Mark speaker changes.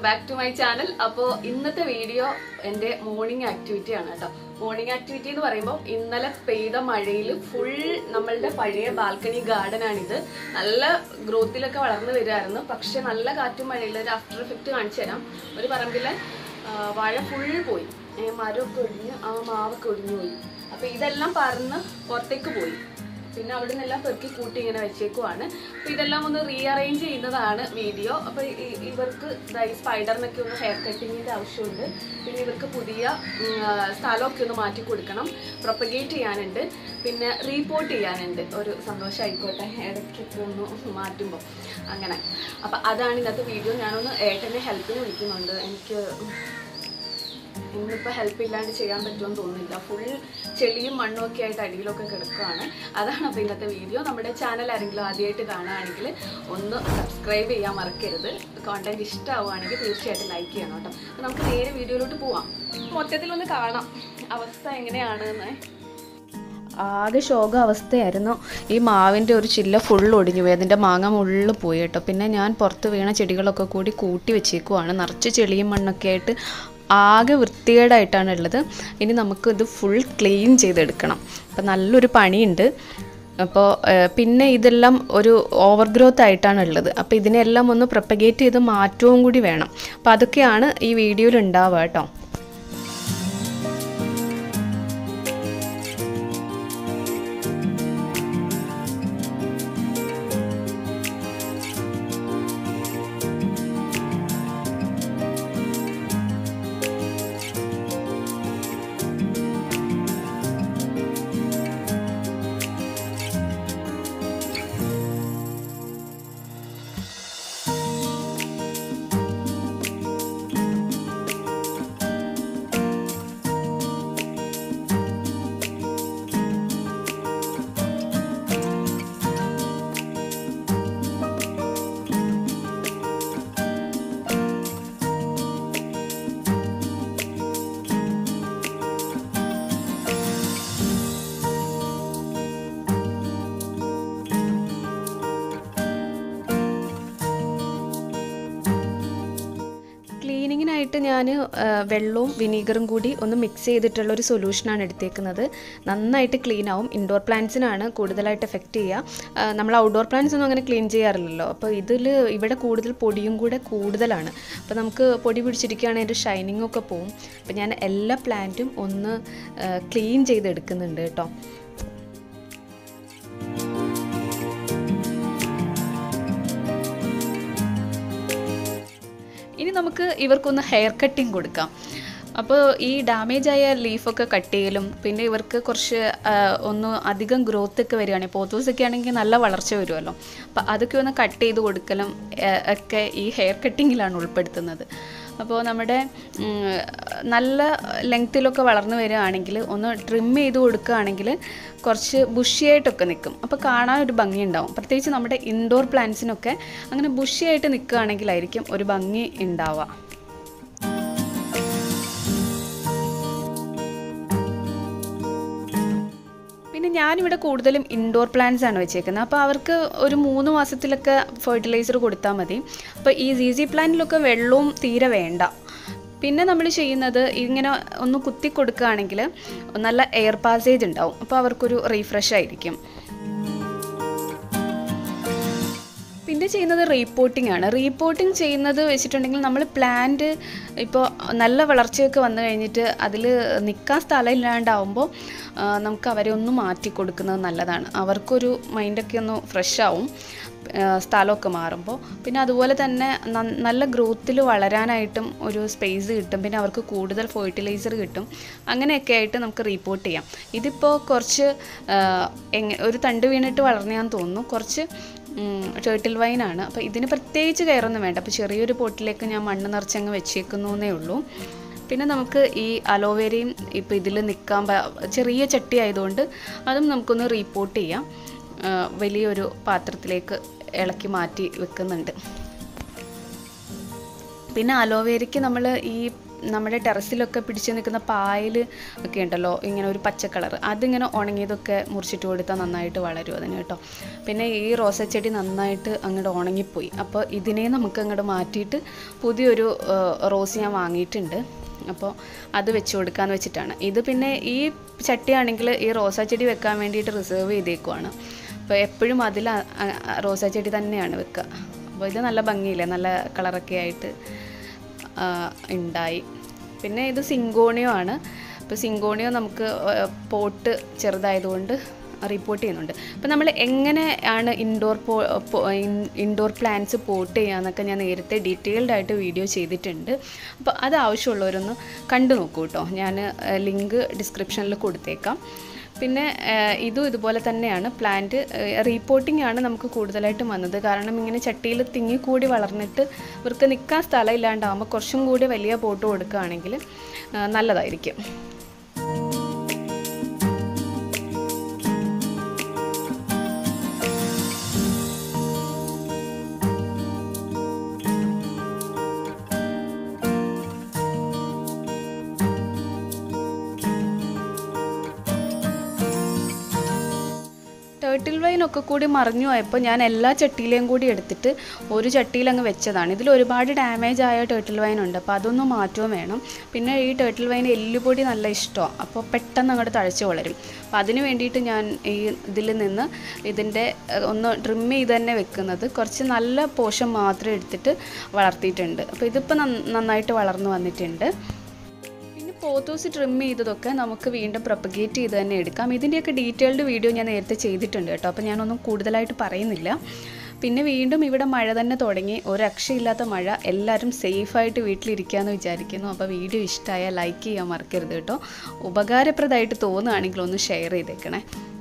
Speaker 1: back to my channel അപ്പോൾ ഇന്നത്തെ video എൻ്റെ മോർണിംഗ് ആക്ടിവിറ്റി ആണ് കേട്ടോ മോർണിംഗ് ആക്ടിവിറ്റി എന്ന് പറയുമ്പോൾ ഇന്നലെ പെയ്ത മഴയിൽ ഫുൾ നമ്മളുടെ പഴയ ബാൽക്കണി ഗാർഡൻ ആണിത് നല്ല ഗ്രോത്തിലൊക്കെ വളർന്നു വരുമായിരുന്നു പക്ഷെ നല്ല കാറ്റും മഴയിൽ ഒരു ആഫ്റ്റർ എഫക്റ്റ് കാണിച്ചു തരാം ഒരു പറമ്പിലെ ആ, വാഴ ഫുൾ പോയി ഏ, മരമൊക്കെ ഒടിഞ്ഞ് ആ മാവൊക്കെ ഒടിഞ്ഞു പോയി അപ്പൊ ഇതെല്ലാം പറന്ന് പുറത്തേക്ക് പോയി പിന്നെ അവിടെ നിന്നെല്ലാം പെറുക്കി കൂട്ടി ഇങ്ങനെ വെച്ചേക്കുവാണ് അപ്പൊ ഇതെല്ലാം ഒന്ന് റീഅറേഞ്ച് ചെയ്യുന്നതാണ് വീഡിയോ അപ്പൊ ഈ- ഇവർക്ക് ദാ ഈ സ്പൈഡറിനൊക്കെ ഒന്ന് ഹെയർ കട്ടിങ്ങിന്റെ ആവശ്യമുണ്ട് പിന്നെ ഇവർക്ക് പുതിയ ഉം, ആ, സ്ഥലമൊക്കെ ഒന്ന് മാറ്റി കൊടുക്കണം പ്രൊപ്പഗേറ്റ് ചെയ്യാനുണ്ട് പിന്നെ റീപോർട്ട് ചെയ്യാനുണ്ട് ഒരു സന്തോഷമായിക്കോട്ടെ ഇടയ്ക്കൊക്കെ ഒന്ന് മാറ്റുമ്പോൾ അങ്ങനെ അപ്പൊ അതാണ് ഇന്നത്തെ വീഡിയോ ഞാനൊന്ന് ഏട്ടനെ ഹെൽപ്പിന് വിളിക്കുന്നുണ്ട് എനിക്ക് ഇന്നിപ്പോൾ ഹെൽപ്പ് ഇല്ലാണ്ട് ചെയ്യാൻ പറ്റുമെന്ന് തോന്നുന്നില്ല ഫുൾ ചെളിയും മണ്ണും ഒക്കെ ആയിട്ട് അടിയിലൊക്കെ കിടക്കുകയാണ് അതാണ് അപ്പോൾ ഇന്നത്തെ വീഡിയോ നമ്മുടെ ചാനൽ ആരെങ്കിലും ആദ്യമായിട്ട് കാണുകയാണെങ്കിൽ ഒന്ന് സബ്സ്ക്രൈബ് ചെയ്യാൻ മറക്കരുത് കോണ്ടന്റ് ഇഷ്ടമാവുകയാണെങ്കിൽ തീർച്ചയായിട്ടും ലൈക്ക് ചെയ്യണം കേട്ടോ അപ്പോൾ നമുക്ക് നേരെ വീഡിയോയിലോട്ട് പോവാം മൊത്തത്തിലൊന്ന് കാണാം അവസ്ഥ എങ്ങനെയാണെന്ന് ആകെ ശോക അവസ്ഥയായിരുന്നു ഈ മാവിൻ്റെ ഒരു ചില്ല ഫുൾ ഒടിഞ്ഞു പോയി അതിൻ്റെ മാങ്ങ മുള്ളു പോയി കേട്ടോ പിന്നെ ഞാൻ പുറത്ത് വീണ ചെടികളൊക്കെ കൂടി കൂട്ടി വെച്ചേക്കുവാണ് നിറച്ച് ചെളിയും മണ്ണൊക്കെ ആയിട്ട് ആകെ വൃത്തികേടായിട്ടാണ് ഉള്ളത് ഇനി നമുക്ക് ഇത് ഫുൾ ക്ലീൻ ചെയ്തെടുക്കണം അപ്പം നല്ലൊരു പണിയുണ്ട് അപ്പോൾ പിന്നെ ഇതെല്ലാം ഒരു ഓവർ ഗ്രോത്ത് ആയിട്ടാണ് ഉള്ളത് അപ്പോൾ ഇതിനെല്ലാം ഒന്ന് പ്രൊപ്പഗേറ്റ് ചെയ്ത് മാറ്റവും കൂടി വേണം അപ്പോൾ അതൊക്കെയാണ് ഈ വീഡിയോയിൽ ഉണ്ടാവുക കേട്ടോ ക്ലീനിങ്ങിനായിട്ട് ഞാൻ വെള്ളവും വിനീഗറും കൂടി ഒന്ന് മിക്സ് ചെയ്തിട്ടുള്ള ഒരു സൊല്യൂഷനാണ് എടുത്തേക്കുന്നത് നന്നായിട്ട് ക്ലീൻ ആവും ഇൻഡോർ പ്ലാന്റ്സിനാണ് കൂടുതലായിട്ട് എഫക്റ്റ് ചെയ്യുക ആ, നമ്മൾ ഔട്ട്ഡോർ പ്ലാന്റ്സ് ഒന്നും അങ്ങനെ ക്ലീൻ ചെയ്യാറില്ലല്ലോ അപ്പോൾ ഇതിൽ ഇവിടെ കൂടുതൽ പൊടിയും കൂടെ കൂടുതലാണ് അപ്പോൾ നമുക്ക് പൊടി പിടിച്ചിരിക്കുകയാണെങ്കിൽ അതിൻ്റെ ഷൈനിങ് ഒക്കെ പോവും അപ്പോൾ ഞാൻ എല്ലാ പ്ലാന്റും ഒന്ന് ക്ലീൻ ചെയ്തെടുക്കുന്നുണ്ട് കേട്ടോ ഇനി നമുക്ക് ഇവർക്കൊന്ന് ഹെയർ കട്ടിങ് കൊടുക്കാം അപ്പോൾ ഈ ഡാമേജ് ആയ ലീഫൊക്കെ കട്ട് ചെയ്യലും പിന്നെ ഇവർക്ക് കുറച്ച് ആ, ഒന്ന് അധികം ഗ്രോത്ത് ഒക്കെ വരികയാണെങ്കിൽ പോത്തൂസൊക്കെ ആണെങ്കിൽ നല്ല വളർച്ച വരുമല്ലോ അപ്പോൾ അതൊക്കെ ഒന്ന് കട്ട് ചെയ്ത് കൊടുക്കലും ആ, ഒക്കെ ഈ ഹെയർ കട്ടിങ്ങിലാണ് ഉൾപ്പെടുത്തുന്നത് അപ്പോൾ നമ്മുടെ ഉം, നല്ല ലെങ്ത്തിലൊക്കെ വളർന്നു വരികയാണെങ്കിൽ ഒന്ന് ട്രിം ചെയ്ത് കൊടുക്കുകയാണെങ്കിൽ കുറച്ച് ബുഷിയായിട്ടൊക്കെ നിൽക്കും അപ്പോൾ കാണാൻ ഒരു ഭംഗി ഉണ്ടാവും പ്രത്യേകിച്ച് നമ്മുടെ ഇൻഡോർ പ്ലാന്റ്സിനൊക്കെ അങ്ങനെ ബുഷിയായിട്ട് നിൽക്കുകയാണെങ്കിലായിരിക്കും ഒരു ഭംഗി ഉണ്ടാവുക പിന്നെ ഞാനിവിടെ കൂടുതലും ഇൻഡോർ പ്ലാന്റ്സ് ആണ് വെച്ചേക്കുന്നത് അപ്പോൾ അവർക്ക് ഒരു മൂന്ന് മാസത്തിലൊക്കെ ഫെർട്ടിലൈസർ കൊടുത്താൽ മതി അപ്പോൾ ഈ സീസി പ്ലാന്റിലൊക്കെ വെള്ളവും തീരെ വേണ്ട പിന്നെ നമ്മൾ ചെയ്യുന്നത് ഇങ്ങനെ ഒന്ന് കുത്തി കൊടുക്കുകയാണെങ്കിൽ നല്ല എയർ പാസേജ് ഉണ്ടാവും അപ്പോൾ അവർക്കൊരു റീഫ്രഷ് ആയിരിക്കും പിന്നെ ചെയ്യുന്നത് റീപോർട്ടിംഗ് ആണ് റീപോർട്ടിംഗ് ചെയ്യുന്നത് വെച്ചിട്ടുണ്ടെങ്കിൽ നമ്മൾ പ്ലാന്റ് ഇപ്പോൾ നല്ല വളർച്ചയൊക്കെ വന്നു കഴിഞ്ഞിട്ട് അതിൽ നിൽക്കാൻ സ്ഥലം ഇല്ലാണ്ടാവുമ്പോൾ ആ, നമുക്ക് അവരെ ഒന്ന് മാറ്റി കൊടുക്കുന്നത് നല്ലതാണ് അവർക്കൊരു മൈൻഡൊക്കെ ഒന്ന് ഫ്രഷ് ആവും ആ, സ്ഥലമൊക്കെ മാറുമ്പോൾ പിന്നെ അതുപോലെ തന്നെ ന- നല്ല ഗ്രോത്തിൽ വളരാനായിട്ടും ഒരു സ്പേസ് കിട്ടും പിന്നെ അവർക്ക് കൂടുതൽ ഫെർട്ടിലൈസർ കിട്ടും അങ്ങനെയൊക്കെ ആയിട്ട് നമുക്ക് റീപോർട്ട് ചെയ്യാം ഇതിപ്പോൾ കുറച്ച് ആ, എങ്ങ ഒരു തണ്ട് വീണിട്ട് വളർന്നതാന്ന് തോന്നുന്നു കുറച്ച് ടേർട്ടിൽ വൈനാണ് അപ്പോൾ ഇതിന് പ്രത്യേകിച്ച് കയറൊന്നും വേണ്ട അപ്പോൾ ചെറിയൊരു പോട്ടിലേക്ക് ഞാൻ മണ്ണ് നിറച്ചങ്ങ് വെച്ചേക്കുന്നു എന്നേ ഉള്ളൂ പിന്നെ നമുക്ക് ഈ അലോവേരയും ഇപ്പോൾ ഇതിൽ നിൽക്കാൻ പ- ചെറിയ ചട്ടി ആയതുകൊണ്ട് അതും നമുക്കൊന്ന് റീപോർട്ട് ചെയ്യാം ആ, വലിയൊരു പാത്രത്തിലേക്ക് ഇളക്കി മാറ്റി വെക്കുന്നുണ്ട് പിന്നെ അലോവേരയ്ക്ക് നമ്മൾ ഈ നമ്മുടെ ടെറസിലൊക്കെ പിടിച്ച് നിൽക്കുന്ന പായൽ ഒക്കെ ഉണ്ടല്ലോ ഇങ്ങനെ ഒരു പച്ച കളർ അതിങ്ങനെ ഉണങ്ങിയതൊക്കെ മുറിച്ചിട്ട് കൊടുത്താൽ നന്നായിട്ട് വളരും അതിന് കേട്ടോ പിന്നെ ഈ റോസച്ചെടി നന്നായിട്ട് അങ്ങോട്ട് ഉണങ്ങിപ്പോയി അപ്പോൾ ഇതിനെ നമുക്ക് അങ്ങോട്ട് മാറ്റിയിട്ട് പുതിയൊരു ആ, റോസ് ഞാൻ വാങ്ങിയിട്ടുണ്ട് അപ്പോൾ അത് വെച്ച് കൊടുക്കാമെന്ന് വെച്ചിട്ടാണ് ഇത് പിന്നെ ഈ ചട്ടിയാണെങ്കിൽ ഈ റോസാ ചെടി വെക്കാൻ വേണ്ടിയിട്ട് റിസർവ് ചെയ്തേക്കുവാണ് അപ്പോൾ എപ്പോഴും അതിൽ അ- അ- റോസാ ചെടി തന്നെയാണ് വെക്കുക അപ്പോൾ ഇത് നല്ല ഭംഗിയില്ലേ നല്ല കളറൊക്കെ ആയിട്ട് ആ, ഉണ്ടായി പിന്നെ ഇത് സിങ്കോണിയോ ആണ് ഇപ്പോൾ സിങ്കോണിയോ നമുക്ക് പോട്ട് ചെറുതായതുകൊണ്ട് റിപ്പോർട്ട് ചെയ്യുന്നുണ്ട് അപ്പോൾ നമ്മൾ എങ്ങനെയാണ് ഇൻഡോർ പോ ഇൻഡോർ പ്ലാന്റ്സ് പോട്ട് ചെയ്യാന്നൊക്കെ ഞാൻ നേരത്തെ ഡീറ്റെയിൽഡ് ആയിട്ട് വീഡിയോ ചെയ്തിട്ടുണ്ട് അപ്പോൾ അത് ആവശ്യമുള്ളവരൊന്ന് കണ്ടു നോക്കൂ കേട്ടോ ഞാൻ ലിങ്ക് ഡിസ്ക്രിപ്ഷനിൽ കൊടുത്തേക്കാം പിന്നെ ഏഹ്, ഇതും ഇതുപോലെ തന്നെയാണ് പ്ലാന്റ് റീപോർട്ടിംഗ് ആണ് നമുക്ക് കൂടുതലായിട്ടും വന്നത് കാരണം ഇങ്ങനെ ചട്ടിയിൽ തിങ്ങിക്കൂടി വളർന്നിട്ട് ഇവർക്ക് നിൽക്കാൻ സ്ഥലം ഇല്ലാണ്ടാകുമ്പോൾ കുറച്ചും കൂടി വലിയ പോട്ട് കൊടുക്കുകയാണെങ്കിൽ ഏഹ്, നല്ലതായിരിക്കും ടേർട്ടിൽ വൈൻ ഒക്കെ കൂടി മറിഞ്ഞു പോയപ്പോൾ ഞാൻ എല്ലാ ചട്ടിയിലെയും കൂടി എടുത്തിട്ട് ഒരു ചട്ടിയിൽ അങ്ങ് വെച്ചതാണ് ഇതിൽ ഒരുപാട് ഡാമേജ് ആയ ടേർട്ടിൽ വൈൻ ഉണ്ട് അപ്പോൾ അതൊന്ന് മാറ്റവും വേണം പിന്നെ ഈ ടേർട്ടിൽ വൈൻ എല്ലുപൊടി നല്ല ഇഷ്ടമാണ് അപ്പോൾ പെട്ടെന്ന് അങ്ങോട്ട് തഴച്ച് വളരും അപ്പോൾ അതിന് വേണ്ടിയിട്ട് ഞാൻ ഈ ഇതിൽ നിന്ന് ഇതിൻ്റെ ഏഹ്, ഒന്ന് ട്രിം ചെയ്ത് തന്നെ വെക്കുന്നത് കുറച്ച് നല്ല പോഷൻ മാത്രം എടുത്തിട്ട് വളർത്തിയിട്ടുണ്ട് അപ്പോൾ ഇതിപ്പോൾ നന്നായിട്ട് വളർന്നു വന്നിട്ടുണ്ട് പിന്നെ പോത്തോസ് ട്രിം ചെയ്തതൊക്കെ നമുക്ക് വീണ്ടും പ്രൊപ്പഗേറ്റ് ചെയ്ത് തന്നെ എടുക്കാം ഇതിൻ്റെയൊക്കെ ഡീറ്റെയിൽഡ് വീഡിയോ ഞാൻ നേരത്തെ ചെയ്തിട്ടുണ്ട് കേട്ടോ അപ്പോൾ ഞാനൊന്നും കൂടുതലായിട്ട് പറയുന്നില്ല പിന്നെ വീണ്ടും ഇവിടെ മഴ തന്നെ തുടങ്ങി ഒരു രക്ഷയില്ലാത്ത മഴ എല്ലാവരും സേഫായിട്ട് വീട്ടിലിരിക്കാമെന്ന് വിചാരിക്കുന്നു അപ്പോൾ വീഡിയോ ഇഷ്ടമായാൽ ലൈക്ക് ചെയ്യാൻ മറക്കരുത് കേട്ടോ ഉപകാരപ്രദമായിട്ട് തോന്നുകയാണെങ്കിൽ ഒന്ന് ഷെയർ ചെയ്തേക്കണേ